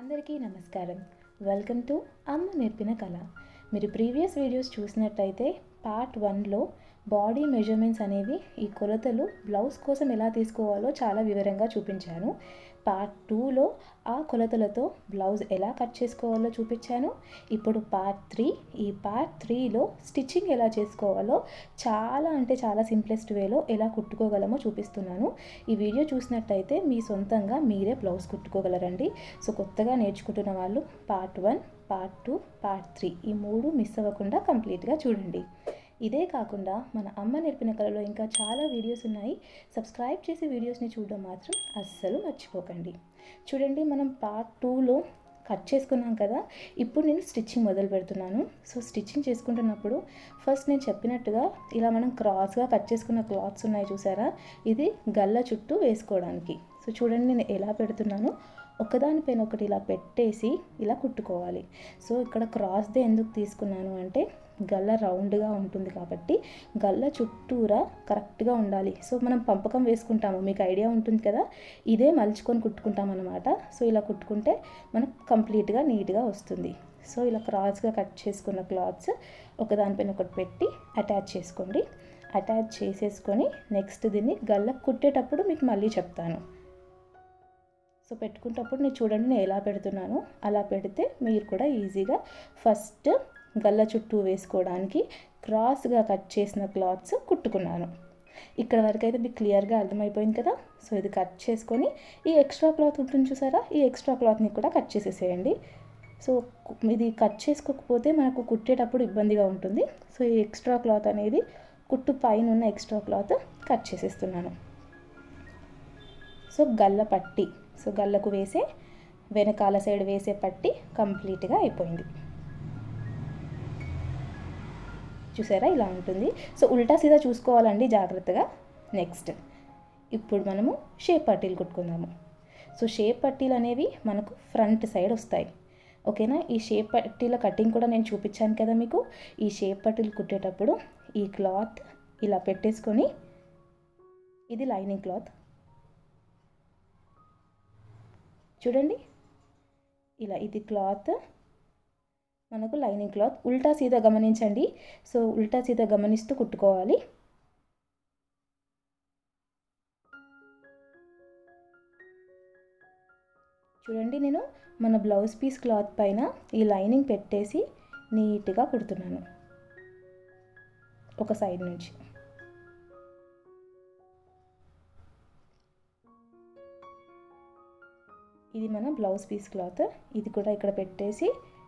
అందరికీ నమస్కారం welcome to Amma నేర్పిన కళ మీరు ప్రీవియస్ వీడియోస్ చూసినట్టయితే పార్ట్ వన్లో బాడీ మెజర్మెంట్స్ అనేవి ఈ కొలతలు బ్లౌజ్ కోసం ఎలా తీసుకోవాలో చాలా వివరంగా చూపించాను పార్ట్ టూలో ఆ కొలతలతో బ్లౌజ్ ఎలా కట్ చేసుకోవాలో చూపించాను ఇప్పుడు పార్ట్ త్రీ ఈ పార్ట్ త్రీలో స్టిచ్చింగ్ ఎలా చేసుకోవాలో చాలా అంటే చాలా సింప్లెస్ట్ వేలో ఎలా కుట్టుకోగలమో చూపిస్తున్నాను ఈ వీడియో చూసినట్టయితే మీ సొంతంగా మీరే బ్లౌజ్ కుట్టుకోగలరండి సో కొత్తగా నేర్చుకుంటున్న వాళ్ళు part one part two part three ఈ మూడు మిస్ అవ్వకుండా కంప్లీట్గా చూడండి ఇదే కాకుండా మన అమ్మ నేర్పిన కళలో ఇంకా చాలా వీడియోస్ ఉన్నాయి సబ్స్క్రైబ్ చేసి వీడియోస్ని చూడడం మాత్రం అస్సలు మర్చిపోకండి చూడండి మనం పార్ట్ టూలో కట్ చేసుకున్నాం కదా ఇప్పుడు నేను స్టిచ్చింగ్ మొదలు పెడుతున్నాను సో స్టిచ్చింగ్ చేసుకుంటున్నప్పుడు ఫస్ట్ నేను చెప్పినట్టుగా ఇలా మనం క్రాస్గా కట్ చేసుకున్న క్లాత్స్ ఉన్నాయి చూసారా ఇది గల్ల చుట్టూ వేసుకోవడానికి సో చూడండి నేను ఎలా పెడుతున్నాను ఒకదానిపైన ఒకటి ఇలా పెట్టేసి ఇలా కుట్టుకోవాలి సో ఇక్కడ క్రాస్దే ఎందుకు తీసుకున్నాను అంటే గల్ల రౌండ్గా ఉంటుంది కాబట్టి గల్ల చుట్టూరా కరెక్ట్గా ఉండాలి సో మనం పంపకం వేసుకుంటాము మీకు ఐడియా ఉంటుంది కదా ఇదే మలుచుకొని కుట్టుకుంటాం అనమాట సో ఇలా కుట్టుకుంటే మనకు కంప్లీట్గా నీట్గా వస్తుంది సో ఇలా క్రాస్గా కట్ చేసుకున్న క్లాత్స్ ఒకదానిపైన ఒకటి పెట్టి అటాచ్ చేసుకోండి అటాచ్ చేసేసుకొని నెక్స్ట్ దీన్ని గల్ల కుట్టేటప్పుడు మీకు మళ్ళీ చెప్తాను సో పెట్టుకునేటప్పుడు నేను చూడండి నేను ఎలా పెడుతున్నాను అలా పెడితే మీరు కూడా ఈజీగా ఫస్ట్ గల్ల చుట్టూ వేసుకోవడానికి క్రాస్గా కట్ చేసిన క్లాత్స్ కుట్టుకున్నాను ఇక్కడ వరకు అయితే మీకు క్లియర్గా అర్థమైపోయింది కదా సో ఇది కట్ చేసుకొని ఈ ఎక్స్ట్రా క్లాత్ ఉంటుంది చూసారా ఈ ఎక్స్ట్రా క్లాత్ని కూడా కట్ చేసేసేయండి సో ఇది కట్ చేసుకోకపోతే మనకు కుట్టేటప్పుడు ఇబ్బందిగా ఉంటుంది సో ఈ ఎక్స్ట్రా క్లాత్ అనేది కుట్టు పైన ఉన్న ఎక్స్ట్రా క్లాత్ కట్ చేసేస్తున్నాను సో గల్ల పట్టి సో గల్లకు వేసే వెనకాల సైడ్ వేసే పట్టి కంప్లీట్గా అయిపోయింది చూసారా ఇలా ఉంటుంది సో ఉల్టా సీదా చూసుకోవాలండి జాగ్రత్తగా నెక్స్ట్ ఇప్పుడు మనము షేప్ పట్టీలు కుట్టుకుందాము సో షేప్ పట్టీలు అనేవి మనకు ఫ్రంట్ సైడ్ వస్తాయి ఓకేనా ఈ షేప్ పట్టీల కటింగ్ కూడా నేను చూపించాను కదా మీకు ఈ షేప్ పట్టీలు కుట్టేటప్పుడు ఈ క్లాత్ ఇలా పెట్టేసుకొని ఇది లైనింగ్ క్లాత్ చూడండి ఇలా ఇది క్లాత్ మనకు లైనింగ్ క్లాత్ ఉల్టా సీదా గమనించండి సో ఉల్టా సీదా గమనిస్తూ కుట్టుకోవాలి చూడండి నేను మన బ్లౌజ్ పీస్ క్లాత్ పైన ఈ లైనింగ్ పెట్టేసి నీట్గా కుడుతున్నాను ఒక సైడ్ నుంచి ఇది మన బ్లౌజ్ పీస్ క్లాత్ ఇది కూడా ఇక్కడ పెట్టేసి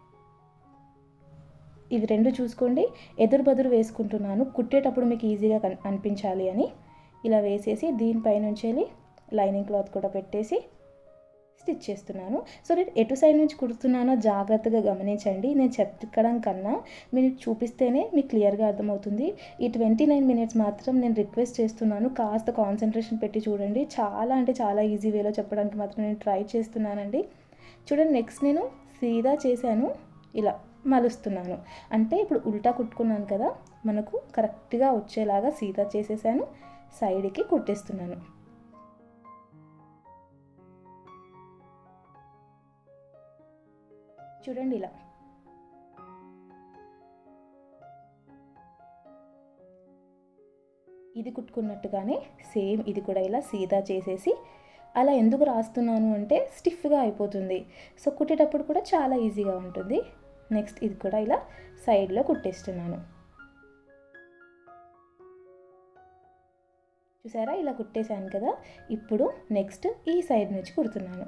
ఇవి రెండు చూసుకోండి ఎదురు బదురు వేసుకుంటున్నాను కుట్టేటప్పుడు మీకు ఈజీగా అనిపించాలి అని ఇలా వేసేసి దీనిపైనుంచి వెళ్ళి లైనింగ్ క్లాత్ కూడా పెట్టేసి స్టిచ్ చేస్తున్నాను సో నేను ఎటు సైడ్ నుంచి కుడుతున్నానో జాగ్రత్తగా గమనించండి నేను చెప్పడం కన్నా మీరు చూపిస్తేనే మీకు క్లియర్గా అర్థమవుతుంది ఈ ట్వంటీ నైన్ మినిట్స్ మాత్రం నేను రిక్వెస్ట్ చేస్తున్నాను కాస్త కాన్సన్ట్రేషన్ పెట్టి చూడండి చాలా అంటే చాలా ఈజీ వేలో చెప్పడానికి మాత్రం నేను ట్రై చేస్తున్నానండి చూడండి నెక్స్ట్ నేను సీదా చేశాను ఇలా మలుస్తున్నాను అంటే ఇప్పుడు ఉల్టా కుట్టుకున్నాను కదా మనకు కరెక్ట్గా వచ్చేలాగా సీదా చేసేసాను సైడ్కి కుట్టేస్తున్నాను చూడండి ఇలా ఇది కుట్టుకున్నట్టుగానే సేమ్ ఇది కూడా ఇలా సీదా చేసేసి అలా ఎందుకు రాస్తున్నాను అంటే స్టిఫ్గా అయిపోతుంది సో కుట్టేటప్పుడు కూడా చాలా ఈజీగా ఉంటుంది నెక్స్ట్ ఇది కూడా ఇలా సైడ్లో కుట్టేస్తున్నాను చూసారా ఇలా కుట్టేశాను కదా ఇప్పుడు నెక్స్ట్ ఈ సైడ్ నుంచి కుడుతున్నాను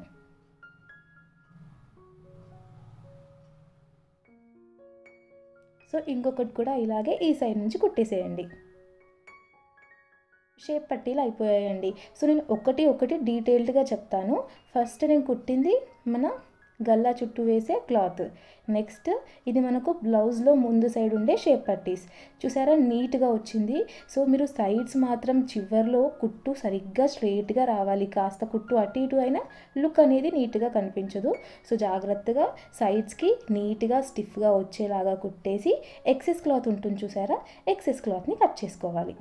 సో ఇంకొకటి కూడా ఇలాగే ఈ సైడ్ నుంచి కుట్టేసేయండి షేప్ పట్టీలు అయిపోయాయండి సో నేను ఒకటి ఒకటి డీటెయిల్డ్గా చెప్తాను ఫస్ట్ నేను కుట్టింది మన గల్లా చుట్టూ వేసే క్లాత్ నెక్స్ట్ ఇది మనకు బ్లౌజ్లో ముందు సైడ్ ఉండే షేప్ పట్టీస్ చూసారా నీట్గా వచ్చింది సో మీరు సైడ్స్ మాత్రం చివర్లో కుట్టు సరిగ్గా స్ట్రైట్గా రావాలి కాస్త కుట్టు అటు ఇటు అయినా లుక్ అనేది నీట్గా కనిపించదు సో జాగ్రత్తగా సైడ్స్కి నీట్గా స్టిఫ్గా వచ్చేలాగా కుట్టేసి ఎక్సెస్ క్లాత్ ఉంటుంది చూసారా ఎక్సెస్ క్లాత్ని కట్ చేసుకోవాలి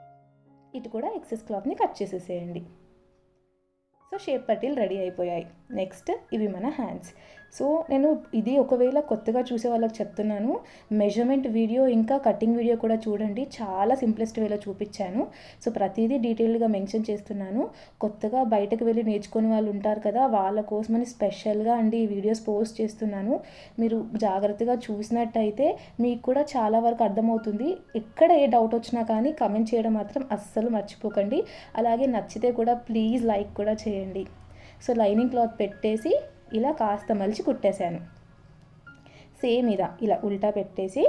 ఇటు కూడా ఎక్సెస్ క్లాత్ని కట్ చేసేసేయండి సో షేప్ పట్టీలు రెడీ అయిపోయాయి నెక్స్ట్ ఇవి మన హ్యాండ్స్ సో నేను ఇది ఒకవేళ కొత్తగా చూసే వాళ్ళకి చెప్తున్నాను మెజర్మెంట్ వీడియో ఇంకా కటింగ్ వీడియో కూడా చూడండి చాలా సింప్లెస్ట్ వేలో చూపించాను సో ప్రతిదీ డీటెయిల్గా మెన్షన్ చేస్తున్నాను కొత్తగా బయటకు వెళ్ళి నేర్చుకునే వాళ్ళు ఉంటారు కదా వాళ్ళ కోసమని స్పెషల్గా అండి ఈ వీడియోస్ పోస్ట్ చేస్తున్నాను మీరు జాగ్రత్తగా చూసినట్టయితే మీకు కూడా చాలా వరకు అర్థమవుతుంది ఎక్కడ ఏ డౌట్ వచ్చినా కానీ కమెంట్ చేయడం మాత్రం అస్సలు మర్చిపోకండి అలాగే నచ్చితే కూడా ప్లీజ్ లైక్ కూడా చేయండి సో లైనింగ్ క్లాత్ పెట్టేసి ఇలా కాస్త మలిచి కుట్టేశాను సేమ్ ఇలా ఇలా ఉల్టా పెట్టేసి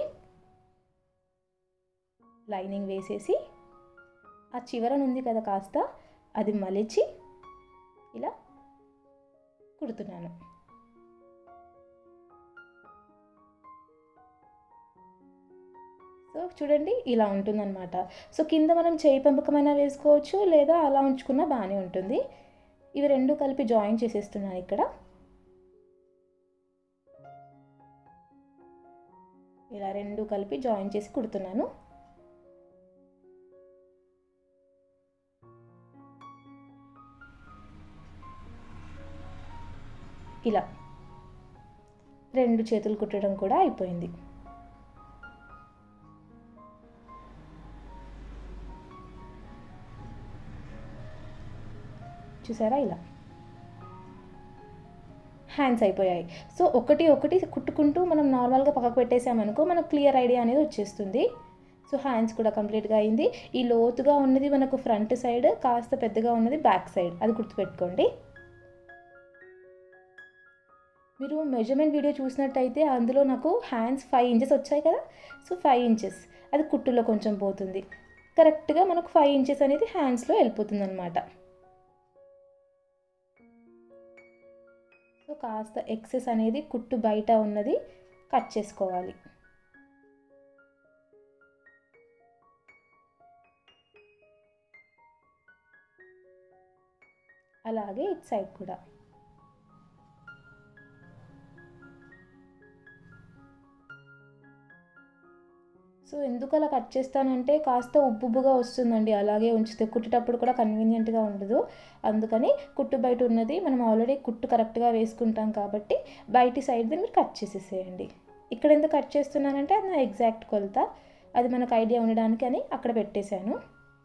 లైనింగ్ వేసేసి ఆ చివరన ఉంది కదా కాస్త అది మలిచి ఇలా కుడుతున్నాను సో చూడండి ఇలా ఉంటుందన్నమాట సో కింద మనం చేయి పెంపకమైనా వేసుకోవచ్చు లేదా అలా ఉంచుకున్నా బాగానే ఉంటుంది ఇవి రెండు కలిపి జాయిన్ చేసేస్తున్నాను ఇక్కడ ఇలా రెండు కలిపి జాయిన్ చేసి కుడుతున్నాను ఇలా రెండు చేతులు కుట్టడం కూడా అయిపోయింది చూసారా ఇలా హ్యాండ్స్ అయిపోయాయి సో ఒకటి ఒకటి కుట్టుకుంటూ మనం నార్మల్గా పక్కకు పెట్టేసామనుకో మనకు క్లియర్ ఐడియా అనేది వచ్చేస్తుంది సో హ్యాండ్స్ కూడా కంప్లీట్గా అయింది ఈ లోతుగా ఉన్నది మనకు ఫ్రంట్ సైడ్ కాస్త పెద్దగా ఉన్నది బ్యాక్ సైడ్ అది గుర్తుపెట్టుకోండి మీరు మెజర్మెంట్ వీడియో చూసినట్టయితే అందులో నాకు హ్యాండ్స్ ఫైవ్ ఇంచెస్ వచ్చాయి కదా సో ఫైవ్ ఇంచెస్ అది కుట్టులో కొంచెం పోతుంది కరెక్ట్గా మనకు ఫైవ్ ఇంచెస్ అనేది హ్యాండ్స్లో వెళ్ళిపోతుంది అనమాట సో కాస్త ఎక్సెస్ అనేది కుట్టు బయట ఉన్నది కట్ చేసుకోవాలి అలాగే ఇటు సైడ్ కూడా సో ఎందుకు అలా కట్ చేస్తానంటే కాస్త ఉబ్బుబ్బుగా వస్తుందండి అలాగే ఉంచితే కుట్టేటప్పుడు కూడా కన్వీనియంట్గా ఉండదు అందుకని కుట్టు బయట ఉన్నది మనం ఆల్రెడీ కుట్టు కరెక్ట్గా వేసుకుంటాం కాబట్టి బయటి సైడ్ది మీరు కట్ చేసేసేయండి ఇక్కడ ఎందుకు కట్ చేస్తున్నానంటే అది నా ఎగ్జాక్ట్ కొలత అది మనకు ఐడియా ఉండడానికి అని అక్కడ పెట్టేశాను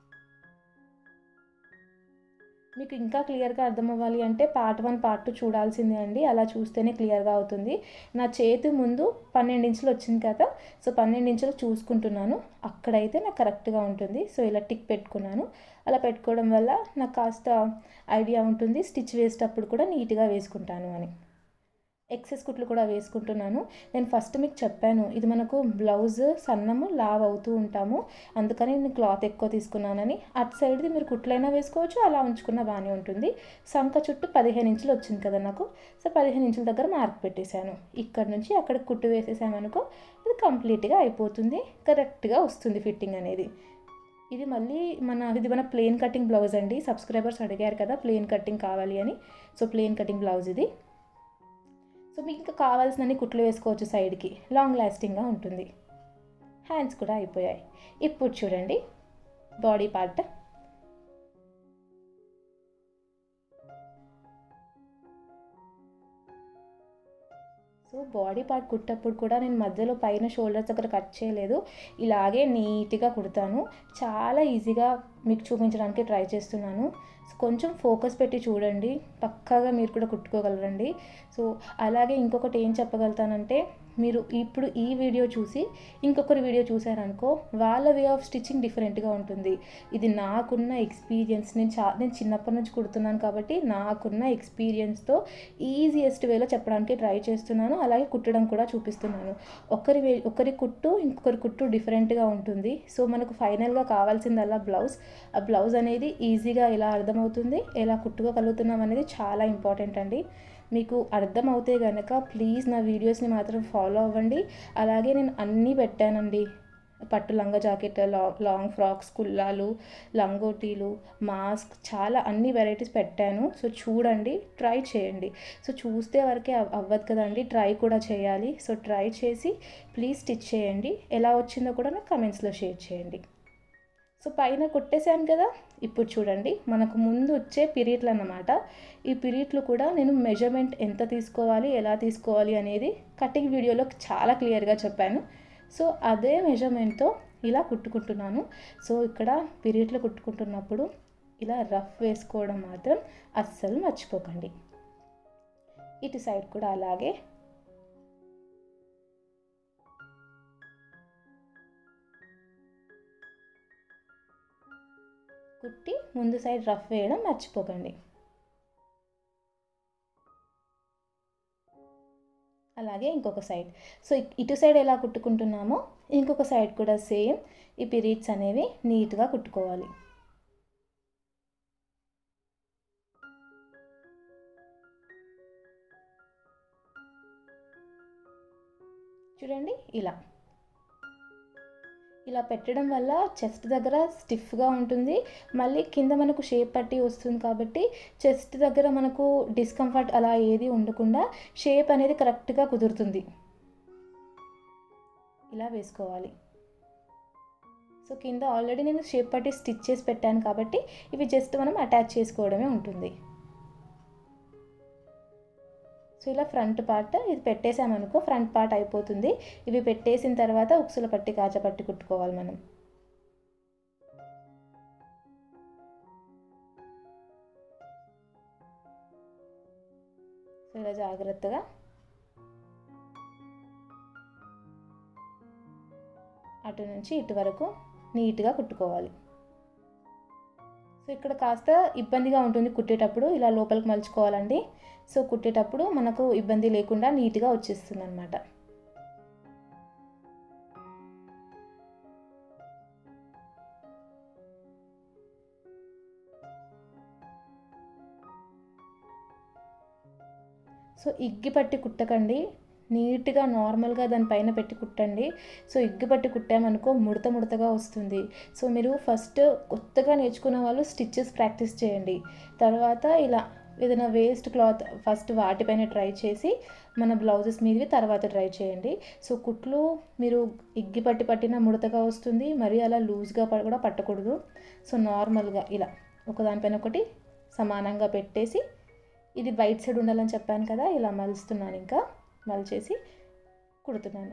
మీకు ఇంకా క్లియర్గా అర్థం అవ్వాలి అంటే పార్ట్ వన్ పార్ట్ టూ చూడాల్సిందే అండి అలా చూస్తేనే క్లియర్గా అవుతుంది నా చేతి ముందు పన్నెండు ఇంచులు వచ్చింది కదా సో పన్నెండు ఇంచులు చూసుకుంటున్నాను అక్కడైతే నాకు కరెక్ట్గా ఉంటుంది సో ఇలా టిక్ పెట్టుకున్నాను అలా పెట్టుకోవడం వల్ల నాకు కాస్త ఐడియా ఉంటుంది స్టిచ్ వేసేటప్పుడు కూడా నీట్గా వేసుకుంటాను అని ఎక్సెస్ కుట్లు కూడా వేసుకుంటున్నాను నేను ఫస్ట్ మీకు చెప్పాను ఇది మనకు బ్లౌజ్ సన్నము లావ్ అవుతూ ఉంటాము అందుకని నేను క్లాత్ ఎక్కువ తీసుకున్నానని అటు సైడ్ది మీరు కుట్లైనా వేసుకోవచ్చు అలా ఉంచుకున్న బాగానే ఉంటుంది సంక చుట్టూ పదిహేను ఇంచులు వచ్చింది కదా నాకు సో పదిహేను ఇంచుల దగ్గర మార్క్ పెట్టేశాను ఇక్కడ నుంచి అక్కడ కుట్టు వేసేసామనుకో ఇది కంప్లీట్గా అయిపోతుంది కరెక్ట్గా వస్తుంది ఫిట్టింగ్ అనేది ఇది మళ్ళీ మన ఇది మన ప్లెయిన్ కటింగ్ బ్లౌజ్ అండి సబ్స్క్రైబర్స్ అడిగారు కదా ప్లెయిన్ కటింగ్ కావాలి అని సో ప్లెయిన్ కటింగ్ బ్లౌజ్ ఇది సో మీకు ఇంకా కావాల్సినన్ని కుట్లు వేసుకోవచ్చు సైడ్కి లాంగ్ లాస్టింగ్గా ఉంటుంది హ్యాండ్స్ కూడా అయిపోయాయి ఇప్పుడు చూడండి body part so body part కుట్టప్పుడు కూడా నేను మధ్యలో పైన షోల్డర్స్ దగ్గర కట్ చేయలేదు ఇలాగే నీట్గా కుడతాను చాలా ఈజీగా మీకు చూపించడానికి ట్రై చేస్తున్నాను కొంచెం ఫోకస్ పెట్టి చూడండి పక్కాగా మీరు కూడా కుట్టుకోగలరండి సో అలాగే ఇంకొకటి ఏం చెప్పగలుగుతానంటే మీరు ఇప్పుడు ఈ వీడియో చూసి ఇంకొకరి వీడియో చూసారనుకో వాళ్ళ వే ఆఫ్ స్టిచ్చింగ్ డిఫరెంట్గా ఉంటుంది ఇది నాకున్న ఎక్స్పీరియన్స్ నేను చా నేను చిన్నప్పటి నుంచి కుడుతున్నాను కాబట్టి నాకున్న ఎక్స్పీరియన్స్తో ఈజియెస్ట్ వేలో చెప్పడానికి ట్రై చేస్తున్నాను అలాగే కుట్టడం కూడా చూపిస్తున్నాను ఒకరి వే ఒకరి కుట్టు ఇంకొకరి కుట్టు డిఫరెంట్గా ఉంటుంది సో మనకు ఫైనల్గా కావాల్సిందల్లా బ్లౌజ్ ఆ బ్లౌజ్ అనేది ఈజీగా ఎలా అర్థమవుతుంది ఎలా కుట్టుకోగలుగుతున్నాం అనేది చాలా ఇంపార్టెంట్ అండి మీకు అర్థమవుతే కనుక ప్లీజ్ నా వీడియోస్ని మాత్రం ఫాలో అవ్వండి అలాగే నేను అన్నీ పెట్టానండి పట్టు లంగా జాకెట్ లా లాంగ్ ఫ్రాక్స్ కుల్లాలు లంగోటీలు మాస్క్ చాలా అన్ని వెరైటీస్ పెట్టాను సో చూడండి ట్రై చేయండి సో చూస్తే వరకే అవ్- అవ్వదు కదండి ట్రై కూడా చేయాలి సో ట్రై చేసి ప్లీజ్ స్టిచ్ చేయండి ఎలా వచ్చిందో కూడా నాకు కమెంట్స్లో షేర్ చేయండి సో పైన కొట్టేశాను కదా ఇప్పుడు చూడండి మనకు ముందు వచ్చే పీరియడ్లు అన్నమాట ఈ పీరియడ్లు కూడా నేను మెజర్మెంట్ ఎంత తీసుకోవాలి ఎలా తీసుకోవాలి అనేది కటింగ్ వీడియోలో చాలా క్లియర్గా చెప్పాను సో అదే మెజర్మెంట్తో ఇలా కుట్టుకుంటున్నాను సో ఇక్కడ పీరియడ్లు కుట్టుకుంటున్నప్పుడు ఇలా రఫ్ వేసుకోవడం మాత్రం అస్సలు మర్చిపోకండి ఇటు సైడ్ కూడా అలాగే కుట్టి ముందు సైడ్ రఫ్ వేయడం మర్చిపోకండి అలాగే ఇంకొక సైడ్ సో ఇటు సైడ్ ఎలా కుట్టుకుంటున్నామో ఇంకొక సైడ్ కూడా సేమ్ ఈ పీరియడ్స్ అనేవి నీట్గా కుట్టుకోవాలి చూడండి ఇలా ఇలా పెట్టడం వల్ల చెస్ట్ దగ్గర స్టిఫ్గా ఉంటుంది మళ్ళీ కింద మనకు షేప్ పట్టి వస్తుంది కాబట్టి చెస్ట్ దగ్గర మనకు డిస్కంఫర్ట్ అలా ఏది ఉండకుండా షేప్ అనేది కరెక్ట్గా కుదురుతుంది ఇలా వేసుకోవాలి సో కింద ఆల్రెడీ నేను షేప్ పట్టి స్టిచ్ చేసి పెట్టాను కాబట్టి ఇవి జస్ట్ మనం అటాచ్ చేసుకోవడమే ఉంటుంది సో ఇలా ఫ్రంట్ పార్ట్ ఇది పెట్టేసామనుకో ఫ్రంట్ పార్ట్ అయిపోతుంది ఇవి పెట్టేసిన తర్వాత ఉక్సుల పట్టి కాజ పట్టి కుట్టుకోవాలి మనం సో ఇలా జాగ్రత్తగా అటు నుంచి ఇటు వరకు నీట్గా కుట్టుకోవాలి సో ఇక్కడ కాస్త ఇబ్బందిగా ఉంటుంది కుట్టేటప్పుడు ఇలా లోపలికి మలుచుకోవాలండి సో కుట్టేటప్పుడు మనకు ఇబ్బంది లేకుండా నీట్గా వచ్చేస్తుంది అనమాట సో ఇగ్గి పట్టి కుట్టకండి నీట్గా నార్మల్గా దానిపైన పెట్టి కుట్టండి సో ఇగ్గి పట్టి కుట్టామనుకో ముడత ముడతగా వస్తుంది సో మీరు ఫస్ట్ కొత్తగా నేర్చుకున్న వాళ్ళు స్టిచ్చెస్ ప్రాక్టీస్ చేయండి తర్వాత ఇలా ఏదైనా వేస్ట్ క్లాత్ ఫస్ట్ వాటిపైన ట్రై చేసి మన బ్లౌజెస్ మీదవి తర్వాత ట్రై చేయండి సో కుట్లు మీరు ఇగ్గి పట్టి పట్టిన ముడతగా వస్తుంది మరి అలా లూజ్గా కూడా పట్టకూడదు సో నార్మల్గా ఇలా ఒకదానిపైన ఒకటి సమానంగా పెట్టేసి ఇది బయట సైడ్ ఉండాలని చెప్పాను కదా ఇలా మలుస్తున్నాను ఇంకా మలిచేసి కుడుతున్నాను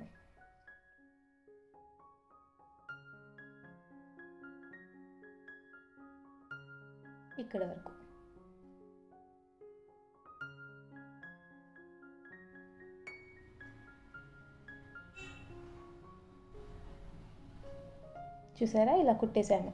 ఇక్కడ వరకు చూసారా ఇలా కుట్టేశాను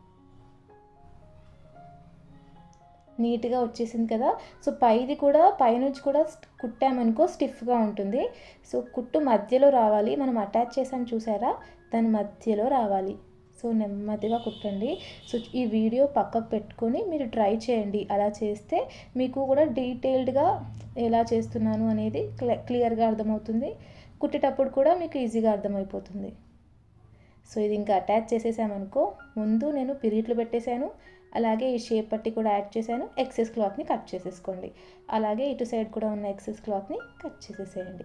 నీట్గా వచ్చేసింది కదా సో పైది కూడా పైనుంచి కూడా కుట్టామనుకో స్టిఫ్గా ఉంటుంది సో కుట్టు మధ్యలో రావాలి మనం అటాచ్ చేసాం చూసారా దాని మధ్యలో రావాలి సో నెమ్మదిగా కుట్టండి సో ఈ వీడియో పక్కకు పెట్టుకొని మీరు ట్రై చేయండి అలా చేస్తే మీకు కూడా డీటెయిల్డ్గా ఎలా చేస్తున్నాను అనేది క్లియర్గా అర్థమవుతుంది కుట్టేటప్పుడు కూడా మీకు ఈజీగా అర్థమైపోతుంది సో ఇది ఇంకా అటాచ్ చేసేసామనుకో ముందు నేను పిరియట్లు పెట్టేశాను అలాగే ఈ షేప్ పట్టి కూడా యాడ్ చేశాను ఎక్సెస్ క్లాత్ని కట్ చేసేసుకోండి అలాగే ఇటు సైడ్ కూడా ఉన్న ఎక్సెస్ క్లాత్ని కట్ చేసేసేయండి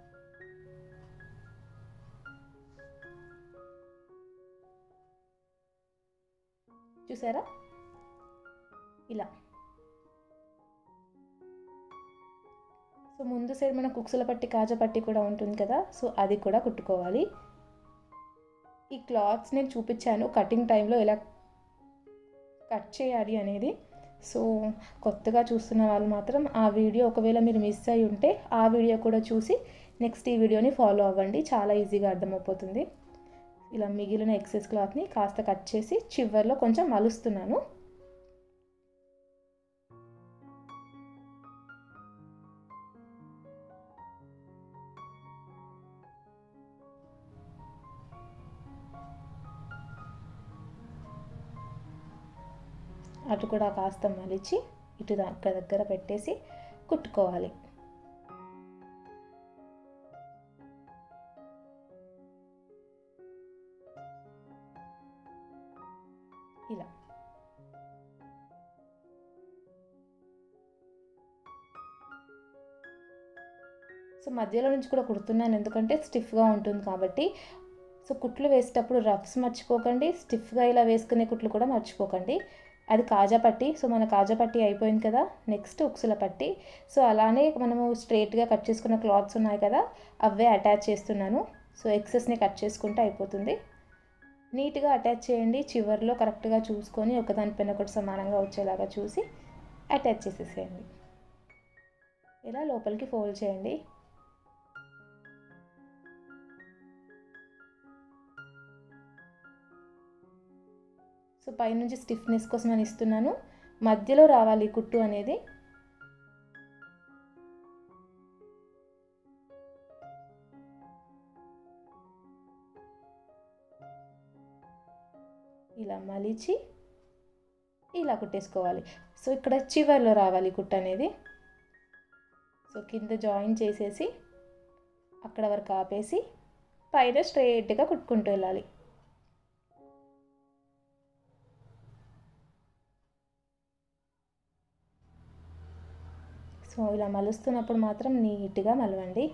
చూసారా ఇలా సో ముందు సైడ్ మన కుక్సుల పట్టి కాజ పట్టి కూడా ఉంటుంది కదా సో అది కూడా కుట్టుకోవాలి ఈ క్లాత్స్ నేను చూపించాను కటింగ్ టైంలో ఎలా కట్ చేయాలి అనేది సో కొత్తగా చూస్తున్న వాళ్ళు మాత్రం ఆ వీడియో ఒకవేళ మీరు మిస్ అయి ఉంటే ఆ వీడియో కూడా చూసి నెక్స్ట్ ఈ వీడియోని ఫాలో అవ్వండి చాలా ఈజీగా అర్థమైపోతుంది ఇలా మిగిలిన ఎక్సెస్ క్లాత్ని కాస్త కట్ చేసి చివర్లో కొంచెం మలుస్తున్నాను అటు కూడా కాస్త మలిచి ఇటు దగ్గర దగ్గర పెట్టేసి కుట్టుకోవాలి ఇలా సో మధ్యలో నుంచి కూడా కుడుతున్నాను ఎందుకంటే స్టిఫ్గా ఉంటుంది కాబట్టి సో కుట్లు వేసేటప్పుడు రఫ్స్ మర్చిపోకండి స్టిఫ్గా ఇలా వేసుకునే కుట్లు కూడా మర్చిపోకండి అది కాజా పట్టి సో మన కాజా పట్టి అయిపోయింది కదా నెక్స్ట్ ఉక్సుల పట్టి సో అలానే మనము స్ట్రైట్గా కట్ చేసుకున్న క్లాత్స్ ఉన్నాయి కదా అవే అటాచ్ చేస్తున్నాను సో ఎక్సెస్ని కట్ చేసుకుంటే అయిపోతుంది నీట్గా అటాచ్ చేయండి చివరిలో కరెక్ట్గా చూసుకొని ఒకదానిపైన ఒకటి సమానంగా వచ్చేలాగా చూసి అటాచ్ చేసేసేయండి ఇలా లోపలికి ఫోల్డ్ చేయండి సో పైనుంచి స్టిఫ్నెస్ కోసం అని ఇస్తున్నాను మధ్యలో రావాలి కుట్టు అనేది ఇలా మలిచి ఇలా కుట్టేసుకోవాలి సో ఇక్కడ చివర్లో రావాలి కుట్టు అనేది సో కింద జాయిన్ చేసేసి అక్కడ వరకు ఆపేసి పైన స్ట్రైట్గా కుట్టుకుంటూ వెళ్ళాలి సో ఇలా మలుస్తున్నప్పుడు మాత్రం నీట్గా మలవండి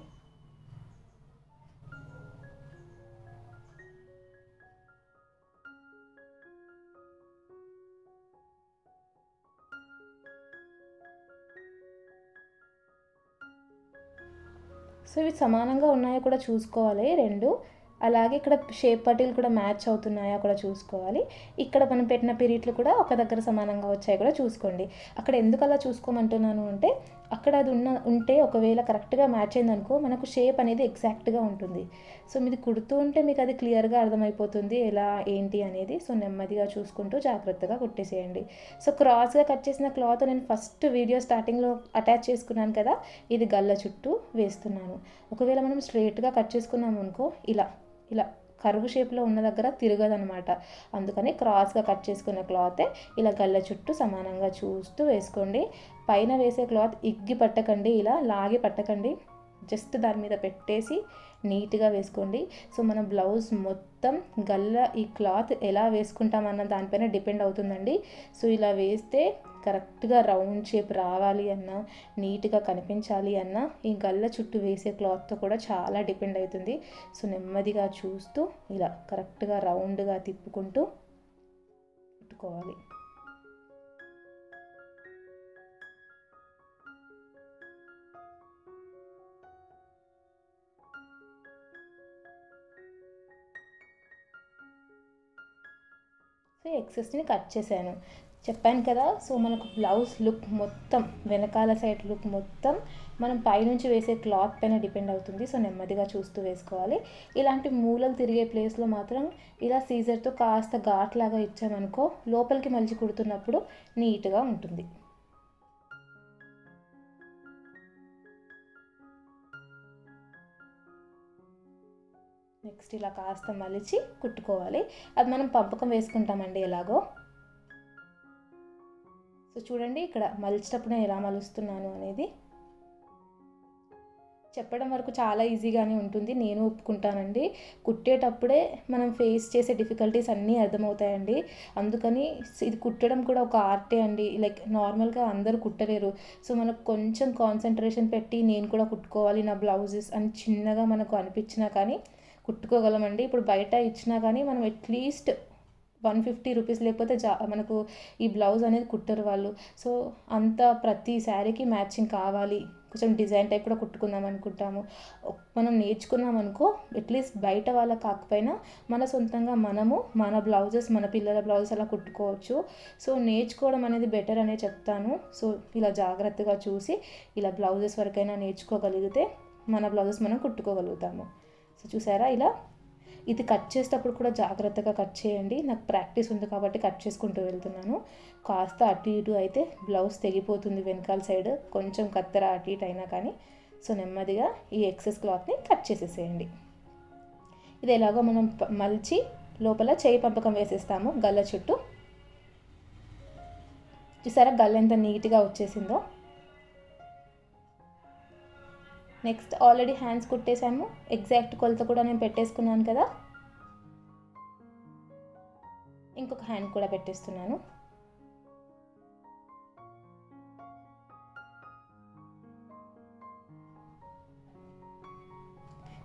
సో ఇవి సమానంగా ఉన్నాయో కూడా చూసుకోవాలి రెండు అలాగే ఇక్కడ షేప్ పట్టీలు కూడా మ్యాచ్ అవుతున్నాయా కూడా చూసుకోవాలి ఇక్కడ మనం పెట్టిన పీరియట్లు కూడా ఒక దగ్గర సమానంగా వచ్చాయి కూడా చూసుకోండి అక్కడ ఎందుకు అలా చూసుకోమంటున్నాను అంటే అక్కడ అది ఉన్న ఉంటే ఒకవేళ కరెక్ట్గా మ్యాచ్ అయిందనుకో మనకు షేప్ అనేది ఎగ్జాక్ట్గా ఉంటుంది సో మీది కుడుతూ ఉంటే మీకు అది క్లియర్గా అర్థమైపోతుంది ఎలా ఏంటి అనేది సో నెమ్మదిగా చూసుకుంటూ జాగ్రత్తగా కుట్టేసేయండి సో క్రాస్గా కట్ చేసిన క్లాత్ నేను ఫస్ట్ వీడియో స్టార్టింగ్లో అటాచ్ చేసుకున్నాను కదా ఇది గల్ల చుట్టూ వేస్తున్నాను ఒకవేళ మనం స్ట్రైట్గా కట్ చేసుకున్నాం అనుకో ఇలా ఇలా కరువు షేప్లో ఉన్న దగ్గర తిరగదనమాట అందుకని క్రాస్గా కట్ చేసుకున్న క్లాతే ఇలా గల్ల చుట్టూ సమానంగా చూస్తూ వేసుకోండి పైన వేసే క్లాత్ ఇగ్గి పట్టకండి ఇలా లాగి పట్టకండి జస్ట్ దాని మీద పెట్టేసి నీట్గా వేసుకోండి సో మన బ్లౌజ్ మొత్తం గల్ల ఈ క్లాత్ ఎలా వేసుకుంటామన్న దానిపైన డిపెండ్ అవుతుందండి సో ఇలా వేస్తే కరెక్ట్గా రౌండ్ షేప్ రావాలి అన్నా నీట్గా కనిపించాలి అన్నా ఈ గల్ల చుట్టూ వేసే క్లాత్తో కూడా చాలా డిపెండ్ అవుతుంది సో నెమ్మదిగా చూస్తూ ఇలా కరెక్ట్గా రౌండ్గా తిప్పుకుంటూ కుట్టుకోవాలి సో ఎక్సెస్ని కట్ చేశాను చెప్పాను కదా సో మనకు బ్లౌజ్ లుక్ మొత్తం వెనకాల సైడ్ లుక్ మొత్తం మనం పైనుంచి వేసే క్లాత్ పైన డిపెండ్ అవుతుంది సో నెమ్మదిగా చూస్తూ వేసుకోవాలి ఇలాంటి మూలలు తిరిగే ప్లేస్లో మాత్రం ఇలా సీజర్తో కాస్త ఘాట్ లాగా ఇచ్చామనుకో లోపలికి మలిచి కుడుతున్నప్పుడు నీట్గా ఉంటుంది నెక్స్ట్ ఇలా కాస్త మలిచి కుట్టుకోవాలి అది మనం పంపకం వేసుకుంటామండి ఎలాగో సో చూడండి ఇక్కడ మలిచేటప్పుడు నేను ఎలా మలుస్తున్నాను అనేది చెప్పడం వరకు చాలా ఈజీగానే ఉంటుంది నేను ఒప్పుకుంటానండి కుట్టేటప్పుడే మనం ఫేస్ చేసే డిఫికల్టీస్ అన్నీ అర్థమవుతాయండి అందుకని ఇది కుట్టడం కూడా ఒక ఆర్టే అండి లైక్ నార్మల్గా అందరూ కుట్టలేరు సో మనకు కొంచెం కాన్సన్ట్రేషన్ పెట్టి నేను కూడా కుట్టుకోవాలి నా బ్లౌజెస్ అని చిన్నగా మనకు అనిపించినా కానీ కుట్టుకోగలమండి ఇప్పుడు బయట ఇచ్చినా కానీ మనం అట్లీస్ట్ వన్ ఫిఫ్టీ రూపీస్ లేకపోతే జా మనకు ఈ బ్లౌజ్ అనేది కుట్టరు వాళ్ళు సో అంత ప్రతి శారీకి మ్యాచింగ్ కావాలి కొంచెం డిజైన్ టైప్ కూడా కుట్టుకుందాం అనుకుంటాము మనం నేర్చుకున్నాం అనుకో అట్లీస్ట్ బయట వాళ్ళ కాకపోయినా మన సొంతంగా మనము మన బ్లౌజెస్ మన పిల్లల బ్లౌజెస్ అలా కుట్టుకోవచ్చు సో నేర్చుకోవడం అనేది బెటర్ అనే చెప్తాను సో ఇలా జాగ్రత్తగా చూసి ఇలా బ్లౌజెస్ వరకైనా నేర్చుకోగలిగితే మన బ్లౌజెస్ మనం కుట్టుకోగలుగుతాము సో చూసారా ఇలా ఇది కట్ చేసేటప్పుడు కూడా జాగ్రత్తగా కట్ చేయండి నాకు ప్రాక్టీస్ ఉంది కాబట్టి కట్ చేసుకుంటూ వెళ్తున్నాను కాస్త అటు ఇటు అయితే బ్లౌజ్ తెగిపోతుంది వెనకాల సైడ్ కొంచెం కత్తెర అటు ఇటు అయినా కానీ సో నెమ్మదిగా ఈ ఎక్సెస్ క్లాత్ని కట్ చేసేసేయండి ఇది ఎలాగో మనం మలిచి లోపల చేయి పంపకం వేసేస్తాము గల్ల చుట్టూ చూసారా గల్ల ఎంత నీట్గా వచ్చేసిందో నెక్స్ట్ ఆల్రెడీ హ్యాండ్స్ కుట్టేసాము ఎగ్జాక్ట్ కొలత కూడా నేను పెట్టేసుకున్నాను కదా ఇంకొక హ్యాండ్ కూడా పెట్టేస్తున్నాను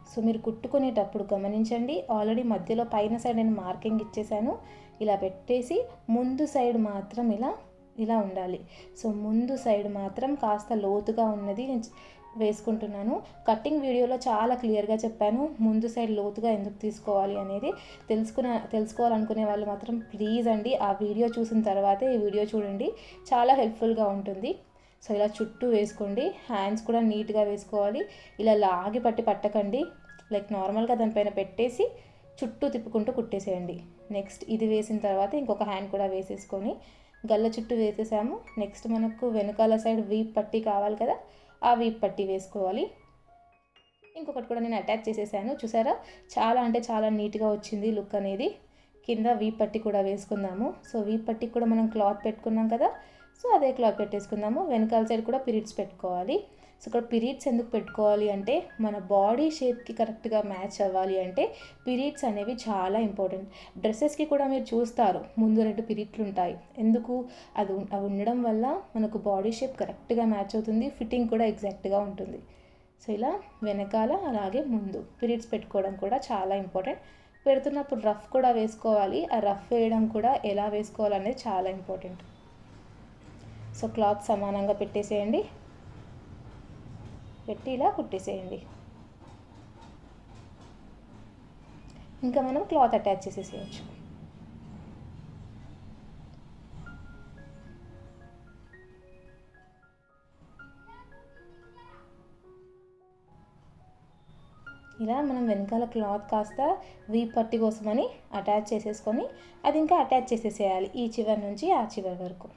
సో మీరు కుట్టుకునేటప్పుడు గమనించండి ఆల్రెడీ మధ్యలో పైన సైడ్ నేను మార్కింగ్ ఇచ్చేసాను ఇలా పెట్టేసి ముందు సైడ్ మాత్రం ఇలా ఇలా ఉండాలి సో ముందు సైడ్ మాత్రం కాస్త లోతుగా ఉన్నది నేను వేసుకుంటున్నాను కటింగ్ వీడియోలో చాలా క్లియర్గా చెప్పాను ముందు సైడ్ లోతుగా ఎందుకు తీసుకోవాలి అనేది తెలుసుకున్న తెలుసుకోవాలనుకునే వాళ్ళు మాత్రం ప్లీజ్ అండి ఆ వీడియో చూసిన తర్వాతే ఈ వీడియో చూడండి చాలా హెల్ప్ఫుల్గా ఉంటుంది సో ఇలా చుట్టూ వేసుకోండి హ్యాండ్స్ కూడా నీట్గా వేసుకోవాలి ఇలా లాగి పట్టి పట్టకండి లైక్ నార్మల్గా దానిపైన పెట్టేసి చుట్టూ తిప్పుకుంటూ కుట్టేసేయండి నెక్స్ట్ ఇది వేసిన తర్వాత ఇంకొక హ్యాండ్ కూడా వేసేసుకొని గల్ల చుట్టూ వేసేసాము నెక్స్ట్ మనకు వెనకాల సైడ్ వీప్ పట్టి కావాలి కదా ఆ వీప్ పట్టి వేసుకోవాలి ఇంకొకటి కూడా నేను అటాచ్ చేసేసాను చూసారా చాలా అంటే చాలా నీట్గా వచ్చింది లుక్ అనేది కింద వీప్ పట్టి కూడా వేసుకుందాము సో వీప్ పట్టికి కూడా మనం క్లాత్ పెట్టుకున్నాం కదా సో అదే క్లాత్ పెట్టేసుకుందాము వెనకాల సైడ్ కూడా పీరియడ్స్ పెట్టుకోవాలి సో ఇక్కడ పీరియడ్స్ ఎందుకు పెట్టుకోవాలి అంటే మన బాడీ షేప్కి కరెక్ట్గా మ్యాచ్ అవ్వాలి అంటే పీరియడ్స్ అనేవి చాలా ఇంపార్టెంట్ డ్రెస్సెస్కి కూడా మీరు చూస్తారు ముందు రెండు పీరియడ్లు ఉంటాయి ఎందుకు అది ఉం- అవి ఉండడం వల్ల మనకు బాడీ షేప్ కరెక్ట్గా మ్యాచ్ అవుతుంది ఫిట్టింగ్ కూడా ఎగ్జాక్ట్గా ఉంటుంది సో ఇలా వెనకాల అలాగే ముందు పీరియడ్స్ పెట్టుకోవడం కూడా చాలా ఇంపార్టెంట్ పెడుతున్నప్పుడు రఫ్ కూడా వేసుకోవాలి ఆ రఫ్ వేయడం కూడా ఎలా వేసుకోవాలనేది చాలా ఇంపార్టెంట్ సో క్లాత్ సమానంగా పెట్టేసేయండి పెట్టి ఇలా కుట్టేసేయండి ఇంకా మనం క్లాత్ అటాచ్ చేసేసేయచ్చు ఇలా మనం వెనకాల క్లాత్ కాస్త వీ పట్టి కోసమని అటాచ్ చేసేసుకొని అది ఇంకా అటాచ్ చేసేసేయాలి ఈ చివరి నుంచి ఆ చివరి వరకు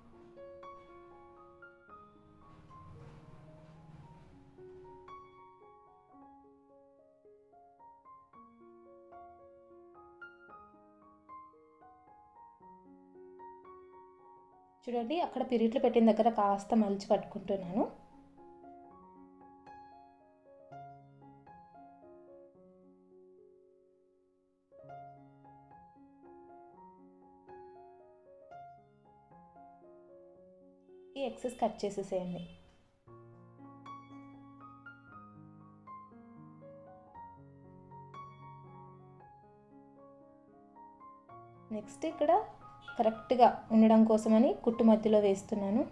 చూడండి అక్కడ పిరిట్లు పెట్టిన దగ్గర కాస్త మలిచి పట్టుకుంటున్నాను ఈ ఎక్సెస్ కట్ చేసేసేయండి నెక్స్ట్ ఇక్కడ కరెక్ట్గా ఉండడం కోసమని కుట్టు మధ్యలో వేస్తున్నాను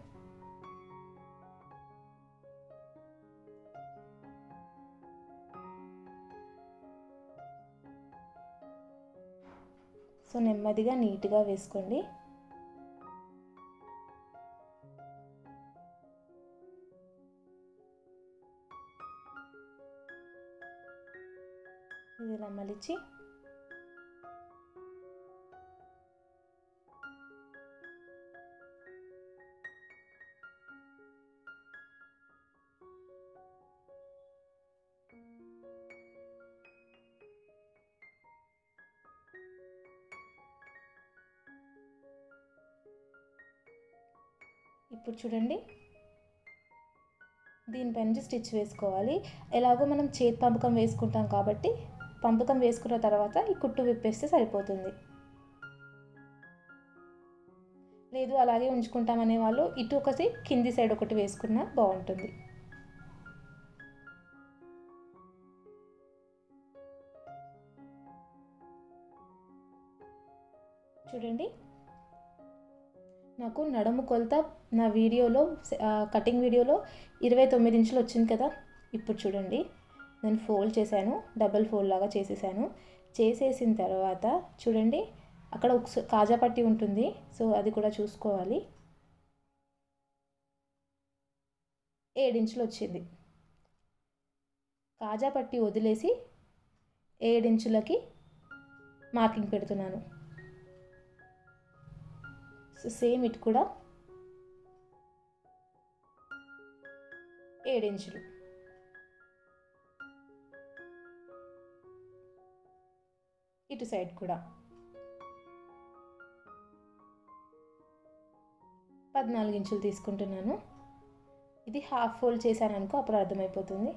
సో నెమ్మదిగా నీట్గా వేసుకోండి ఇది ఇలా మలిచి ఇప్పుడు చూడండి దీనిపై నుంచి స్టిచ్ వేసుకోవాలి ఎలాగో మనం చేతి పంపకం వేసుకుంటాం కాబట్టి పంపకం వేసుకున్న తర్వాత ఈ కుట్టు విప్పేస్తే సరిపోతుంది లేదు అలాగే ఉంచుకుంటామనే వాళ్ళు ఇటు ఒకటి కింది సైడ్ ఒకటి వేసుకున్నా బాగుంటుంది చూడండి నాకు నడుము కొలత నా వీడియోలో ఆ, కటింగ్ వీడియోలో ఇరవై తొమ్మిది ఇంచులు వచ్చింది కదా ఇప్పుడు చూడండి నేను ఫోల్డ్ చేశాను డబల్ ఫోల్డ్ లాగా చేసేసాను చేసేసిన తర్వాత చూడండి అక్కడ ఒక కాజా పట్టి ఉంటుంది సో అది కూడా చూసుకోవాలి ఏడించులు వచ్చింది కాజా పట్టి వదిలేసి ఏడించులకి మార్కింగ్ పెడుతున్నాను సో సేమ్ ఇటు కూడా ఏడించులు ఇటు సైడ్ కూడా పద్నాలుగు ఇంచులు తీసుకుంటున్నాను ఇది హాఫ్ ఫోల్డ్ చేశాను అనుకో అప్పుడు అర్థమైపోతుంది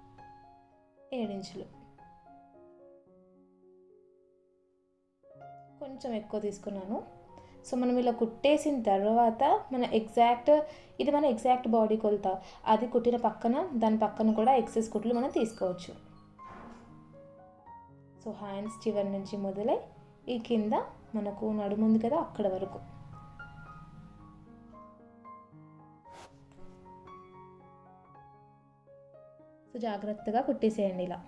ఏడించులు కొంచెం ఎక్కువ తీసుకున్నాను సో మనం ఇలా కుట్టేసిన తర్వాత మన ఎగ్జాక్ట్ ఇది మన ఎగ్జాక్ట్ బాడీ కొలత అది కుట్టిన పక్కన దాని పక్కన కూడా ఎక్సెస్ కుట్లు మనం తీసుకోవచ్చు సో హ్యాండ్స్ చివరి నుంచి మొదలై ఈ కింద మనకు నడుముంది కదా అక్కడ వరకు సో జాగ్రత్తగా కుట్టేసేయండి ఇలా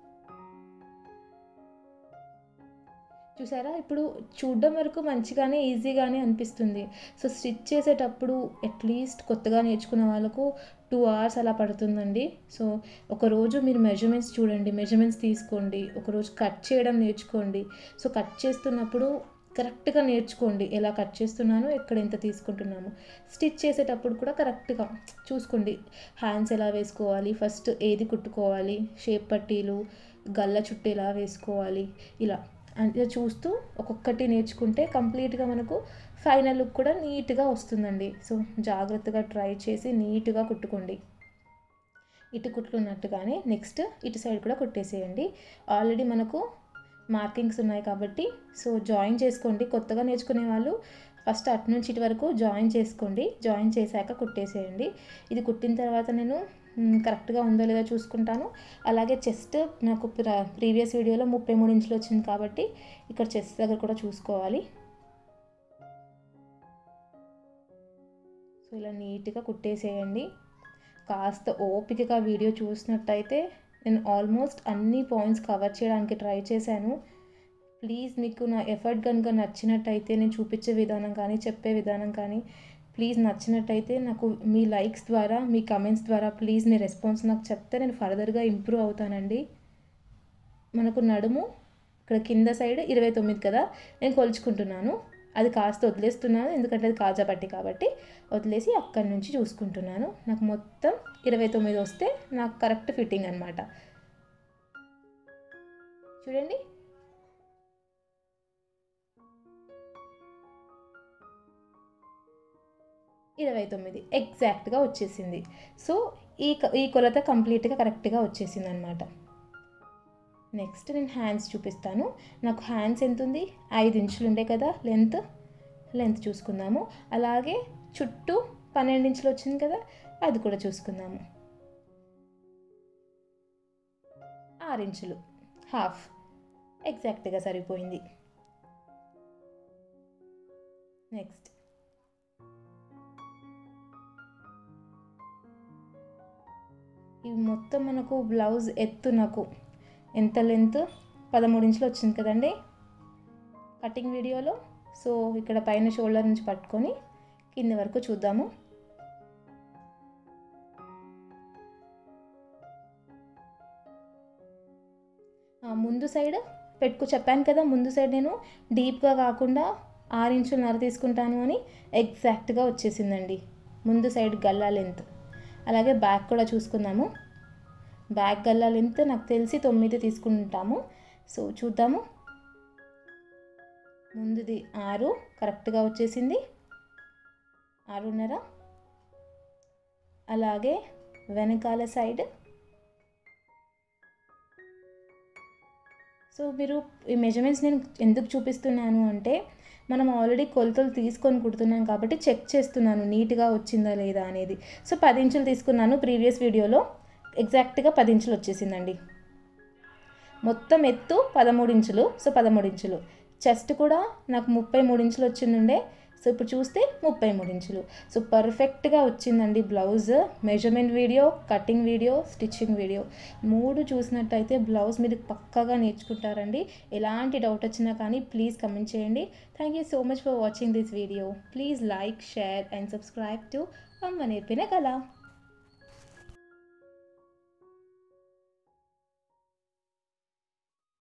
చూసారా ఇప్పుడు చూడడం వరకు మంచిగానే ఈజీగానే అనిపిస్తుంది సో స్టిచ్ చేసేటప్పుడు అట్లీస్ట్ కొత్తగా నేర్చుకున్న వాళ్ళకు టూ అవర్స్ అలా పడుతుందండి సో ఒకరోజు మీరు మెజర్మెంట్స్ చూడండి మెజర్మెంట్స్ తీసుకోండి ఒకరోజు కట్ చేయడం నేర్చుకోండి సో కట్ చేస్తున్నప్పుడు కరెక్ట్గా నేర్చుకోండి ఎలా కట్ చేస్తున్నాను ఎక్కడ ఎంత తీసుకుంటున్నాము స్టిచ్ చేసేటప్పుడు కూడా కరెక్ట్గా చూసుకోండి హ్యాండ్స్ ఎలా వేసుకోవాలి ఫస్ట్ ఏది కుట్టుకోవాలి షేప్ పట్టీలు గల్ల చుట్టూ ఎలా వేసుకోవాలి ఇలా అంటే చూస్తూ ఒక్కొక్కటి నేర్చుకుంటే కంప్లీట్గా మనకు ఫైనల్ లుక్ కూడా నీట్గా వస్తుందండి సో జాగ్రత్తగా ట్రై చేసి నీట్గా కుట్టుకోండి ఇటు కుట్టుకున్నట్టుగానే నెక్స్ట్ ఇటు సైడ్ కూడా కుట్టేసేయండి ఆల్రెడీ మనకు మార్కింగ్స్ ఉన్నాయి కాబట్టి సో జాయిన్ చేసుకోండి కొత్తగా నేర్చుకునే వాళ్ళు ఫస్ట్ అటు నుంచి ఇటు వరకు జాయిన్ చేసుకోండి జాయిన్ చేశాక కుట్టేసేయండి ఇది కుట్టిన తర్వాత నేను కరెక్ట్గా ఉందో లేదో చూసుకుంటాను అలాగే చెస్ట్ నాకు ప్రీవియస్ వీడియోలో ముప్పై మూడు ఇంచులు వచ్చింది కాబట్టి ఇక్కడ చెస్ట్ దగ్గర కూడా చూసుకోవాలి సో ఇలా నీట్గా కుట్టేసేయండి కాస్త ఓపికగా వీడియో చూసినట్టయితే నేను ఆల్మోస్ట్ అన్ని పాయింట్స్ కవర్ చేయడానికి ట్రై చేశాను ప్లీజ్ మీకు నా ఎఫర్ట్ కనుక నచ్చినట్టయితే నేను చూపించే విధానం కానీ చెప్పే విధానం కానీ ప్లీజ్ నచ్చినట్టయితే నాకు మీ లైక్స్ ద్వారా మీ కమెంట్స్ ద్వారా ప్లీజ్ మీ రెస్పాన్స్ నాకు చెప్తే నేను ఫర్దర్గా ఇంప్రూవ్ అవుతానండి మనకు నడుము ఇక్కడ కింద సైడ్ ఇరవై తొమ్మిది కదా నేను కొలుచుకుంటున్నాను అది కాస్త వదిలేస్తున్నాను ఎందుకంటే అది కాజా పట్టి కాబట్టి వదిలేసి అక్కడి నుంచి చూసుకుంటున్నాను నాకు మొత్తం ఇరవై తొమ్మిది వస్తే నాకు కరెక్ట్ ఫిట్టింగ్ అనమాట చూడండి ఇరవై తొమ్మిది ఎగ్జాక్ట్గా వచ్చేసింది సో ఈ ఈ కొలత కంప్లీట్గా కరెక్ట్గా వచ్చేసింది అనమాట నెక్స్ట్ నేను హ్యాండ్స్ చూపిస్తాను నాకు హ్యాండ్స్ ఎంత ఉంది ఐదు ఇంచులు ఉండే కదా లెంత్ లెంత్ చూసుకుందాము అలాగే చుట్టూ పన్నెండు ఇంచులు వచ్చింది కదా అది కూడా చూసుకుందాము ఆరు ఇంచులు హాఫ్ ఎగ్జాక్ట్గా సరిపోయింది నెక్స్ట్ ఇవి మొత్తం మనకు బ్లౌజ్ ఎత్తు నాకు ఎంత లెంత్ పదమూడు ఇంచులు వచ్చింది కదండి కటింగ్ వీడియోలో సో ఇక్కడ పైన షోల్డర్ నుంచి పట్టుకొని కింద వరకు చూద్దాము ముందు సైడ్ పెట్టుకు చెప్పాను కదా ముందు సైడ్ నేను డీప్గా కాకుండా ఆరు ఇంచులన్నర తీసుకుంటాను అని ఎగ్జాక్ట్గా వచ్చేసిందండి ముందు సైడ్ గల్లా లెంత్ అలాగే బ్యాక్ కూడా చూసుకుందాము బ్యాక్ గల్లా లెంత్ నాకు తెలిసి తొమ్మిది తీసుకుంటాము సో చూద్దాము ముందుది ఆరు కరెక్ట్గా వచ్చేసింది ఆరున్నర అలాగే వెనకాల సైడ్ సో మీరు ఈ మెజర్మెంట్స్ నేను ఎందుకు చూపిస్తున్నాను అంటే మనం ఆల్రెడీ కొలతలు తీసుకొని కుడుతున్నాం కాబట్టి చెక్ చేస్తున్నాను నీట్గా వచ్చిందా లేదా అనేది సో పది ఇంచులు తీసుకున్నాను ప్రీవియస్ వీడియోలో ఎగ్జాక్ట్గా పది ఇంచులు వచ్చేసిందండి మొత్తం ఎత్తు పదమూడు ఇంచులు సో పదమూడు ఇంచులు చెస్ట్ కూడా నాకు ముప్పై మూడు ఇంచులు వచ్చిందండే సో ఇప్పుడు చూస్తే ముప్పై మూడు ఇంచులు సో పర్ఫెక్ట్గా వచ్చిందండి blouse measurement video cutting video stitching video మూడు చూసినట్టయితే బ్లౌజ్ మీరు పక్కాగా నేర్చుకుంటారండి ఎలాంటి డౌట్ వచ్చినా కానీ ప్లీజ్ కమెంట్ చేయండి thank you so much for watching this video please like share and subscribe to Amma నేర్పిన కళ